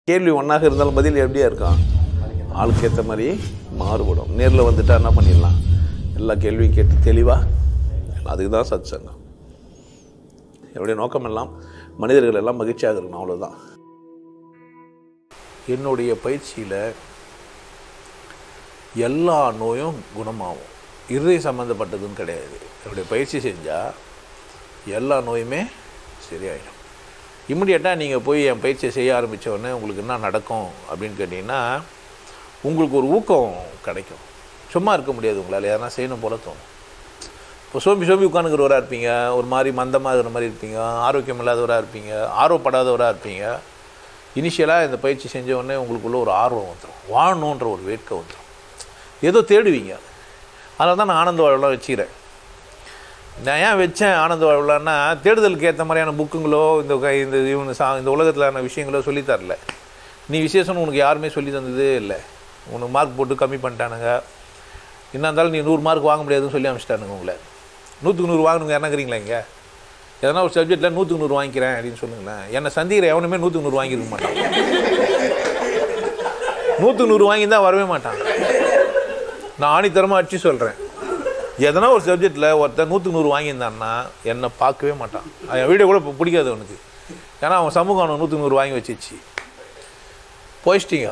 கேள்வி ஒன்றாக இருந்தாலும் பதில் எப்படியா இருக்கும் ஆளுக்கு ஏற்ற மாதிரி மாறுபடும் நேரில் வந்துட்டா என்ன பண்ணிடலாம் எல்லா கேள்வியும் கேட்டு தெளிவாக அதுக்கு தான் சத் சங்கம் என்னுடைய நோக்கம் எல்லாம் மனிதர்கள் எல்லாம் மகிழ்ச்சியாக இருக்கணும் அவ்வளோதான் என்னுடைய பயிற்சியில் எல்லா நோயும் குணமாகும் இருதய சம்மந்தப்பட்டதுன்னு கிடையாது என்னுடைய பயிற்சி செஞ்சால் எல்லா நோயுமே சரியாயிடும் இம்மிடியட்டாக நீங்கள் போய் என் பயிற்சியை செய்ய ஆரம்பித்த உடனே உங்களுக்கு என்ன நடக்கும் அப்படின்னு கேட்டிங்கன்னா உங்களுக்கு ஒரு ஊக்கம் கிடைக்கும் சும்மா இருக்க முடியாது உங்களால் எதனா செய்யணும் போல தோணும் இப்போ சோம்பி சோம்பி உட்காந்துக்கிறவராக இருப்பீங்க ஒரு மாதிரி மந்தமாக இருக்கிற மாதிரி இருப்பீங்க ஆரோக்கியம் இல்லாதவராக இருப்பீங்க ஆர்வப்படாதவராக இருப்பீங்க இனிஷியலாக இந்த பயிற்சி செஞ்ச உடனே உங்களுக்குள்ள ஒரு ஆர்வம் வந்துடும் வாழணுன்ற ஒரு வேட்கை வந்துடும் ஏதோ தேடுவீங்க அதனால தான் நான் ஆனந்த வாழ்வுலாம் வச்சுக்கிறேன் நான் ஏன் வச்சேன் ஆனந்த வாழ்வுலான்னா தேடுதலுக்கு ஏற்ற மாதிரியான புக்குங்களோ இந்த க- இந்த இவங்க சா இந்த உலகத்திலான விஷயங்களோ சொல்லித் தரல நீ விசேஷம்னு உனக்கு யாருமே சொல்லி தந்ததே இல்லை உனக்கு மார்க் போட்டு கம்மி பண்ணிட்டானுங்க என்ன இருந்தாலும் நீ நூறு மார்க் வாங்க முடியாதுன்னு சொல்லி அனுப்பிச்சிட்டானுங்க உங்களை நூற்றுக்கு நூறு வாங்கணுங்க என்னங்கிறீங்களா இங்கே எதனா ஒரு சப்ஜெக்டில் நூற்றுக்கு நூறு வாங்கிக்கிறேன் அப்படின்னு சொல்லுங்களேன் என்னை சந்திக்கிற எவனுமே நூற்றுக்கு நூறு வாங்கியிருக்க மாட்டான் நூற்றுக்கு நூறு வாங்கி தான் வரவே மாட்டான் நான் ஆணித்தரமாக அடிச்சு சொல்கிறேன் எதனா ஒரு சப்ஜெக்டில் ஒருத்தன் நூற்றுக்கு நூறு வாங்கியிருந்தான்னா என்னை பார்க்கவே மாட்டான் என் வீடியோ கூட இப்ப பிடிக்காது அவனுக்கு ஏன்னா அவன் சமூகம் அவனை நூற்றுக்கு நூறு வாங்கி வச்சிச்சு போயிச்சிட்டிங்க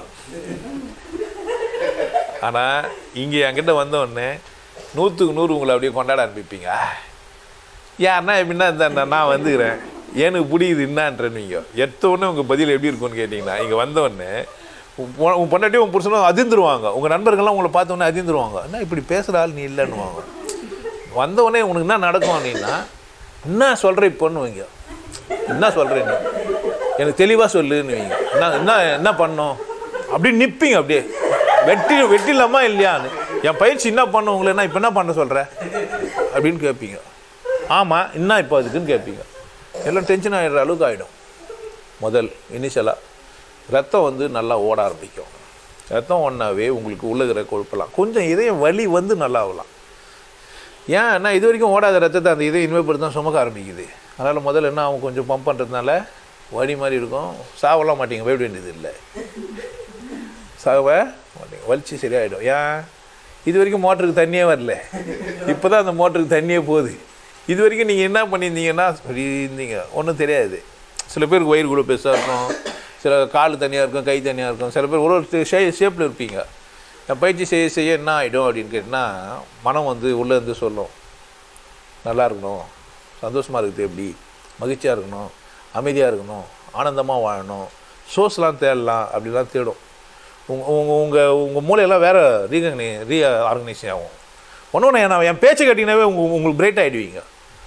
ஆனால் இங்கே என்கிட்ட வந்த உடனே நூற்றுக்கு நூறு உங்களை அப்படியே கொண்டாட ஆரம்பிப்பீங்க யாருன்னா எப்படின்னா இந்த நான் நான் வந்துக்கிறேன் எனக்கு பிடிக்குது என்னான்றீங்க எத்த உடனே உங்கள் பதில் எப்படி இருக்கும்னு கேட்டிங்கன்னா இங்கே வந்த உடனே உன் பொ- உன் பொண்டாட்டி உன் புருஷனும் அதிர்ந்துருவாங்க உங்கள் நண்பர்கள்லாம் உங்களை பார்த்த உடனே அதிர்ந்துருவாங்க என்ன இப்படி பேசுகிற ஆள் நீ இல்லைன்னுவாங்க வந்த உடனே உனக்கு என்ன நடக்கும் அப்படின்னா என்ன சொல்கிற இப்போன்னு வைங்க என்ன சொல்கிற நீ எனக்கு தெளிவாக சொல்லுன்னு வைங்க என்ன என்ன என்ன பண்ணோம் அப்படியே நிற்பீங்க அப்படியே வெட்டி வெட்டிலாமா இல்லையான்னு என் பயிற்சி என்ன பண்ணும் உங்களை என்ன இப்போ என்ன பண்ண சொல்கிற அப்படின்னு கேட்பீங்க ஆமாம் என்ன இப்போ அதுக்குன்னு கேட்பீங்க எல்லாம் டென்ஷன் ஆகிடுற அளவுக்கு ஆகிடும் முதல் இனிஷியலாக ரத்தம் வந்து நல்லா ஓட ஆரம்பிக்கும் ரத்தம் ஒன்றாவே உங்களுக்கு உள்ள இருக்கிற கொழுப்பெல்லாம் கொஞ்சம் இதயம் வலி வந்து நல்லா ஆகலாம் ஏன் இது வரைக்கும் ஓடாத ரத்தத்தை அந்த இதயம் இனிமேப்படுத்த தான் சுமக்க ஆரம்பிக்குது அதனால் முதல்ல என்ன அவங்க கொஞ்சம் பம்ப் பண்ணுறதுனால வலி மாதிரி இருக்கும் சாவலாம் மாட்டீங்க பயப்பட வேண்டியது இல்லை சாவ மாட்டீங்க வலிச்சு சரியாயிடும் ஏன் இது வரைக்கும் மோட்டருக்கு தண்ணியே வரல இப்போ தான் அந்த மோட்டருக்கு தண்ணியே போகுது இது வரைக்கும் நீங்கள் என்ன பண்ணியிருந்தீங்கன்னா இப்படி இருந்தீங்க ஒன்றும் தெரியாது சில பேருக்கு வயிறு கூட பெருசாக இருக்கும் சில கால் தனியாக இருக்கும் கை தனியாக இருக்கும் சில பேர் ஒரு ஒரு ஷே ஷேப்பில் இருப்பீங்க நான் பயிற்சி செய்ய செய்ய என்ன ஆகிடும் அப்படின்னு கேட்டால் மனம் வந்து உள்ளே இருந்து சொல்லும் நல்லா இருக்கணும் சந்தோஷமாக இருக்குது எப்படி மகிழ்ச்சியாக இருக்கணும் அமைதியாக இருக்கணும் ஆனந்தமாக வாழணும் சோர்ஸ்லாம் தேடலாம் அப்படிலாம் தேடும் உங்கள் உங்கள் உங்கள் உங்கள் மூளையெல்லாம் வேறு ரீகனி ரீ ஆர்கனைசேஷன் ஆகும் ஒன்று ஒன்று நான் என் பேச்சை கேட்டிங்கனாவே உங்க உங்களுக்கு பிரைட் ஆகிடுவீங்க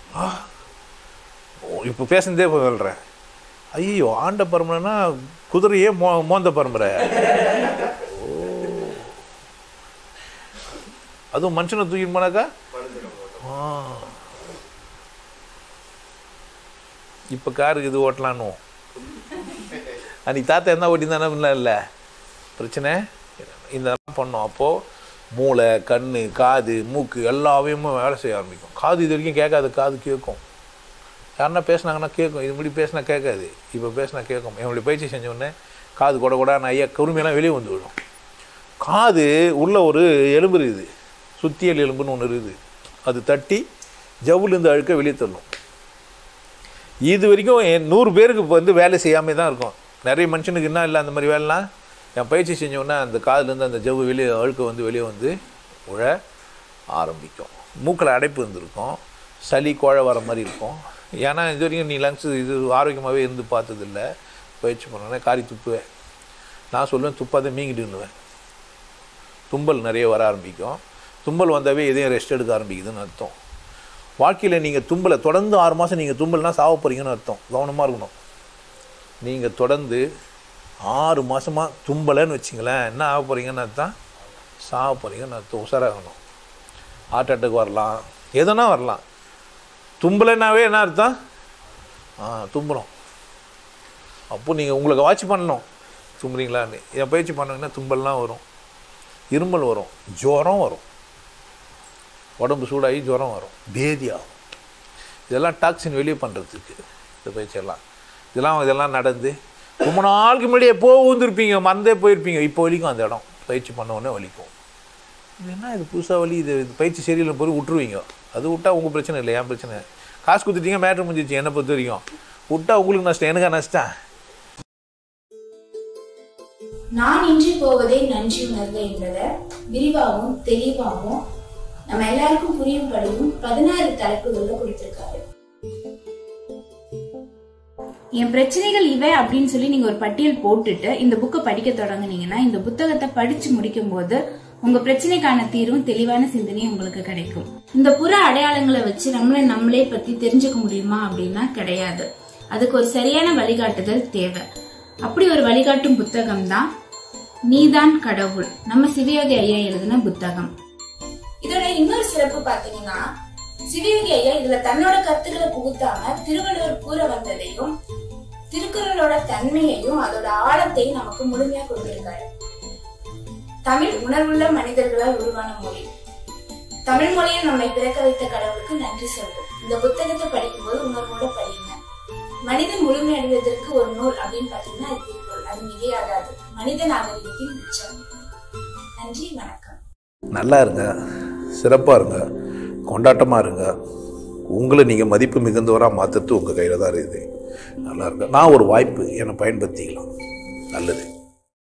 இப்போ பேசுனதே இப்போ சொல்கிறேன் ஐயோ ஆண்ட பரம்பரைனா குதிரையே மோ மோந்த பரம்பரை ஓ. அதுவும் மனுஷனை தூக்கிட்டு போனாக்கா ஆ. இப்போ காருக்கு இது ஓட்டலான்னு அன்னைக்கு தாத்தா என்ன ஓட்டி தானே இல்லை பிரச்சனை இதெல்லாம் பண்ணோம் அப்போது மூளை கண் காது மூக்கு எல்லாமே வேலை செய்ய ஆரம்பிக்கும் காது இது வரைக்கும் கேட்காது காது கேட்கும் யாருன்னா பேசுனாங்கன்னா கேட்கும் இது முடி பேசினா கேட்காது இப்போ பேசினா கேட்கும் என்னுடைய பயிற்சி செஞ்ச உடனே காது கூட கூட ஐயா கருமையெல்லாம் வெளியே வந்து விடும் காது உள்ள ஒரு எலும்பு இருக்குது சுத்தியல் எலும்புன்னு ஒன்று இருக்குது அது தட்டி ஜவ்வுலேருந்து அழுக்க வெளியே தள்ளும் இது வரைக்கும் என் நூறு பேருக்கு இப்போ வந்து வேலை செய்யாமே தான் இருக்கும் நிறைய மனுஷனுக்கு என்ன இல்லை அந்த மாதிரி வேலைலாம் என் பயிற்சி செஞ்ச உடனே அந்த காதுலேருந்து அந்த ஜவ்வு வெளியே அழுக்க வந்து வெளியே வந்து உழ ஆரம்பிக்கும் மூக்கில் அடைப்பு இருந்திருக்கும் சளி கோழை வர மாதிரி இருக்கும் ஏன்னா இது வரைக்கும் நீ லங்ஸ் இது ஆரோக்கியமாகவே இருந்து பார்த்ததில்ல பயிற்சி பண்ணோன்னே காரி துப்புவேன் நான் சொல்லுவேன் துப்பாத மீங்கிட்டுன்னுவேன் தும்பல் நிறைய வர ஆரம்பிக்கும் தும்பல் வந்தாவே எதையும் ரெஸ்ட் எடுக்க ஆரம்பிக்குதுன்னு அர்த்தம் வாழ்க்கையில் நீங்கள் தும்பலை தொடர்ந்து ஆறு மாதம் நீங்கள் தும்பல்னா சாவ போகிறீங்கன்னு அர்த்தம் கவனமாக இருக்கணும் நீங்கள் தொடர்ந்து ஆறு மாதமாக தும்பலைன்னு வச்சிங்களேன் என்ன ஆக போகிறீங்கன்னு அர்த்தம் சாவ போகிறீங்கன்னு அர்த்தம் உஷாராகணும் ஹார்ட் அட்டாக் வரலாம் எதுனா வரலாம் தும்பலைனாவே என்ன அர்த்தம் ஆ தும்புறோம் அப்போ நீங்கள் உங்களுக்கு வாட்ச் பண்ணணும் தும்புறீங்களான்னு என் பயிற்சி பண்ணீங்கன்னா தும்பல்லாம் வரும் இருமல் வரும் ஜுரம் வரும் உடம்பு சூடாகி ஜுரம் வரும் பேதி ஆகும் இதெல்லாம் டாக்ஸின் வெளியே பண்ணுறதுக்கு இந்த பயிற்சியெல்லாம் இதெல்லாம் இதெல்லாம் நடந்து ரொம்ப நாளுக்கு முன்னாடி எப்போ ஊந்துருப்பீங்க மந்தே போயிருப்பீங்க இப்போ வலிக்கும் அந்த இடம் பயிற்சி பண்ண உடனே வலிக்கும் இது என்ன இது புதுசாக வலி இது இது பயிற்சி சரியில்லை போய் விட்டுருவீங்க அது விட்டா உங்கள் பிரச்சனை இல்லை என் பிரச்சனை காசு கொடுத்துட்டீங்க மேட்ரு முடிஞ்சிச்சு என்னை பொறுத்த வரைக்கும் விட்டா உங்களுக்கு நஷ்டம் எனக்கா நஷ்டம் நான் இன்றி போவதே நன்றி உணர்வு என்பதை விரிவாகவும் தெளிவாகவும் நம்ம எல்லாருக்கும் புரியும்படியும் பதினாறு தலைப்புகள்ல கொடுத்திருக்காரு என் பிரச்சனைகள் இவை அப்படின்னு சொல்லி நீங்க ஒரு பட்டியல் போட்டுட்டு இந்த புக்கை படிக்க தொடங்குனீங்கன்னா இந்த புத்தகத்தை படிச்சு முடிக்கும் போது உங்க பிரச்சனைக்கான தீர்வும் தெளிவான சிந்தனையும் உங்களுக்கு கிடைக்கும் இந்த புற அடையாளங்களை வச்சு நம்மளை நம்மளே பத்தி தெரிஞ்சுக்க முடியுமா அப்படின்னா கிடையாது அதுக்கு ஒரு சரியான வழிகாட்டுதல் தேவை அப்படி ஒரு வழிகாட்டும் புத்தகம் தான் நீதான் கடவுள் நம்ம சிவயோகி ஐயா எழுதின புத்தகம் இதோட இன்னொரு சிறப்பு பாத்தீங்கன்னா சிவயோகி ஐயா இதுல தன்னோட கருத்துக்களை புகுத்தாம திருவள்ளுவர் கூற வந்ததையும் திருக்குறளோட தன்மையையும் அதோட ஆழத்தையும் நமக்கு முழுமையா கொடுத்திருக்காரு தமிழ் உணர்வுள்ள மனிதர்களால் உருவான மொழி தமிழ் மொழியில் நம்மை பிறக்க வைத்த கடவுளுக்கு நன்றி சொல்வோம் இந்த புத்தகத்தை படிக்கும்போது உணர்வோட படியுங்க மனிதன் முழுமை அடைவதற்கு ஒரு நூல் அப்படின்னு பாத்தீங்கன்னா அது திருக்குறள் அது மிகையாகாது மனித நாகரிகத்தின் உச்சம் நன்றி வணக்கம் நல்லா இருங்க சிறப்பாக இருங்க கொண்டாட்டமாக இருங்க உங்களை நீங்கள் மதிப்பு மிகுந்தவராக மாற்றுறது உங்கள் கையில் தான் இருக்குது நல்லா இருங்க நான் ஒரு வாய்ப்பு என்னை பயன்படுத்திக்கலாம் நல்லது